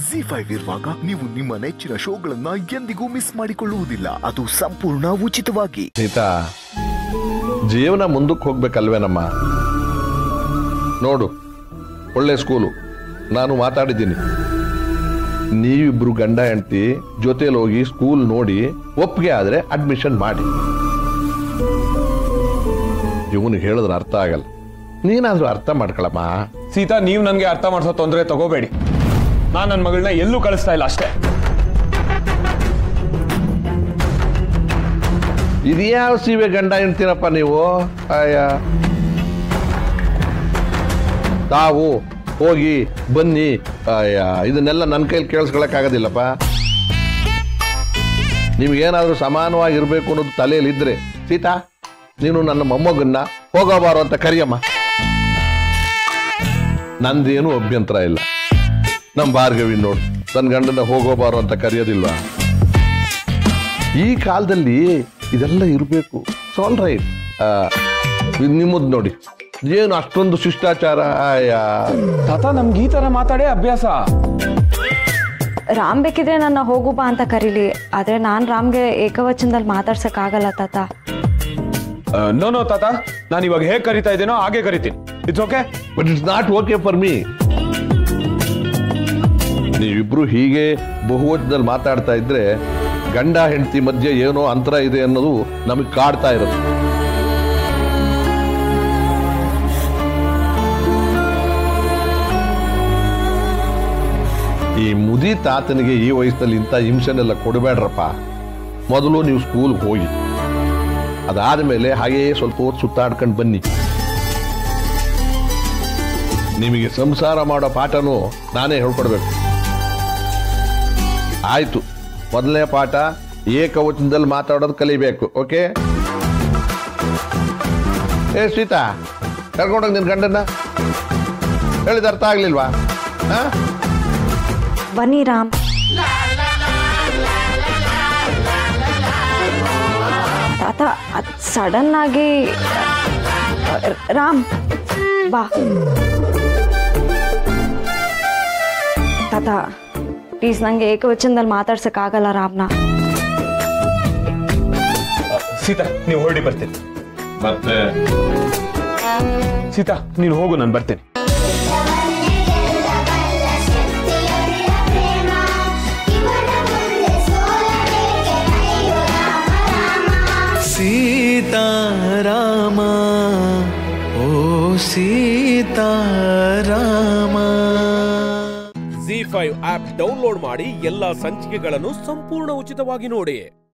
G five ಇರುವಾಗ ನೀವು ನಿಮ್ಮ ನೆಚ್ಚಿನ ಶೋಗಳನ್ನ ಎಂದಿಗೂ ಮಿಸ್ ಮಾಡಿಕೊಳ್ಳುವುದಿಲ್ಲ ಅದು ಸಂಪೂರ್ಣ ಉಚಿತವಾಗಿ ಸೀತಾ ಜೀವನ ಮುಂದಕ್ಕೆ ಹೋಗ್ಬೇಕಲ್ವೇನಮ್ಮ ನೋಡು ಒಳ್ಳೆ ಸ್ಕೂಲು ನಾನು ಮಾತಾಡಿದ್ದೀನಿ ನೀವಿಬ್ರು ಗಂಡ ಹೆಂಡತಿ ಜೊತೆಲಿ ಹೋಗಿ ಸ್ಕೂಲ್ ನೋಡಿ ಒಪ್ಪಿಗೆ ಆದ್ರೆ ಅಡ್ಮಿಷನ್ ಮಾಡಿ ಇವನಿಗೆ ಹೇಳಿದ್ರೆ ಅರ್ಥ ಆಗಲ್ಲ ನೀನಾದ್ರೂ ಅರ್ಥ ಮಾಡ್ಕೊಳಮ್ಮ ಸೀತಾ ನೀವು ನನಗೆ ಅರ್ಥ ಮಾಡಿಸೋ ತೊಂದರೆ ತಗೋಬೇಡಿ ನಾನು ನನ್ನ ಮಗಳನ್ನ ಎಲ್ಲೂ ಕಳಿಸ್ತಾ ಇಲ್ಲ ಅಷ್ಟೇ ಇದ್ಯಾವ ಸೀವೆ ಗಂಡ ಹೆಂಡ್ತೀರಪ್ಪ ನೀವು ಅಯ್ಯ ತಾವು ಹೋಗಿ ಬನ್ನಿ ಅಯ್ಯ ಇದನ್ನೆಲ್ಲ ನನ್ನ ಕೈಲಿ ಕೇಳಿಸ್ಕೊಳಕ್ಕಾಗೋದಿಲ್ಲಪ್ಪ ನಿಮ್ಗೇನಾದ್ರೂ ಸಮಾನವಾಗಿರ್ಬೇಕು ಅನ್ನೋದು ತಲೆಯಲ್ಲಿ ಇದ್ರೆ ಸೀತಾ ನೀನು ನನ್ನ ಮೊಮ್ಮಗನ್ನ ಹೋಗೋಬಾರೋ ಅಂತ ಕರಿಯಮ್ಮ ನಂದೇನು ಅಭ್ಯಂತರ ಇಲ್ಲ ನಮ್ಮ ಭಾರ್ಗವಿ ನೋಡು ನನ್ನ ಗಂಡನ ಹೋಗೋಬಾರೋ ಅಂತ ಕರೆಯೋದಿಲ್ವಾ ಈ ಕಾಲದಲ್ಲಿ ಇದೆಲ್ಲ ಇರಬೇಕು ಸಾಲ್ ರೈಟ್ ನಿಮ್ಮದು ನೋಡಿ ಏನು ಅಷ್ಟೊಂದು ಶಿಷ್ಟಾಚಾರ ಆಯಾ ತಾತ ನಮ್ಗೆ ಈ ತರ ಮಾತಾಡೇ ಅಭ್ಯಾಸ ರಾಮ್ ಬೇಕಿದ್ರೆ ನನ್ನ ಹೋಗು ಬಾ ಅಂತ ಕರೀಲಿ ಆದ್ರೆ ನಾನ್ ರಾಮ್ಗೆ ಏಕವಚನದಲ್ಲಿ ಮಾತಾಡ್ಸಕ್ ಆಗಲ್ಲ ತಾತ ನೋ ನೋ ತಾತ ನಾನು ಇವಾಗ ಹೇಗೆ ಕರಿತಾ ಇದ್ದೀನೋ ಹಾಗೆ ಕರಿತೀನಿ it's okay but it's not okay for me ನೀವಿಬ್ರು ಹೀಗೆ ಬಹುವಚನದಲ್ಲಿ ಮಾತಾಡ್ತಾ ಇದ್ರೆ ಗಂಡ ಹೆಂಡತಿ ಮಧ್ಯೆ ಏನೋ ಅಂತರ ಇದೆ ಅನ್ನೋದು ನಮಗೆ ಕಾಡ್ತಾ ಇರುತ್ತೆ ಈ ಮುದಿ ತಾತನಿಗೆ ಈ ವಯಸ್ಸಲ್ಲಿ ಇಂಥ ಹಿಂಸೆನೆಲ್ಲ ಕೊಡಬೇಡ್ರಪ್ಪ ಮೊದಲು ನೀವು ಸ್ಕೂಲ್ಗೆ ಹೋಗಿ ಅದಾದ ಮೇಲೆ ಹಾಗೆಯೇ ಸ್ವಲ್ಪ ಹೊತ್ತು ಸುತ್ತಾಡ್ಕೊಂಡು ಬನ್ನಿ ನಿಮಗೆ ಸಂಸಾರ ಮಾಡೋ ಪಾಠನೂ ನಾನೇ ಹೇಳ್ಕೊಡ್ಬೇಕು ಆಯ್ತು ಮೊದಲನೇ ಪಾಠ ಏಕವಚನದಲ್ಲಿ ಮಾತಾಡೋದು ಕಲಿಬೇಕು ಓಕೆ ಏ ಸೀತಾ ಕರ್ಕೊಂಡೋಗಿ ನಿನ್ ಗಂಡನ್ನ ಹೇಳಿದ ಅರ್ಥ ಆಗ್ಲಿಲ್ವಾ ಹಾ ಬನ್ನಿ ರಾಮ್ ತಾತ ಅದ್ ಸಡನ್ ಆಗಿ ರಾಮ್ ಬಾ ತಾತ ಪ್ಲೀಸ್ ನಂಗೆ ಏಕವಚನದಲ್ಲಿ ಮಾತಾಡ್ಸಕ್ ಆಗಲ್ಲ ರಾಮ್ನ ಸೀತಾ ನೀವು ಹೊರಡಿ ಬರ್ತೀನಿ ಮತ್ತೆ ಸೀತಾ ನೀನು ಹೋಗು ನಾನು ಬರ್ತೀನಿ ಸೀತಾರಾಮ ಓ Seetharama Zee five app download ಮಾಡಿ ಎಲ್ಲಾ ಸಂಚಿಕೆಗಳನ್ನು ಸಂಪೂರ್ಣ ಉಚಿತವಾಗಿ ನೋಡಿ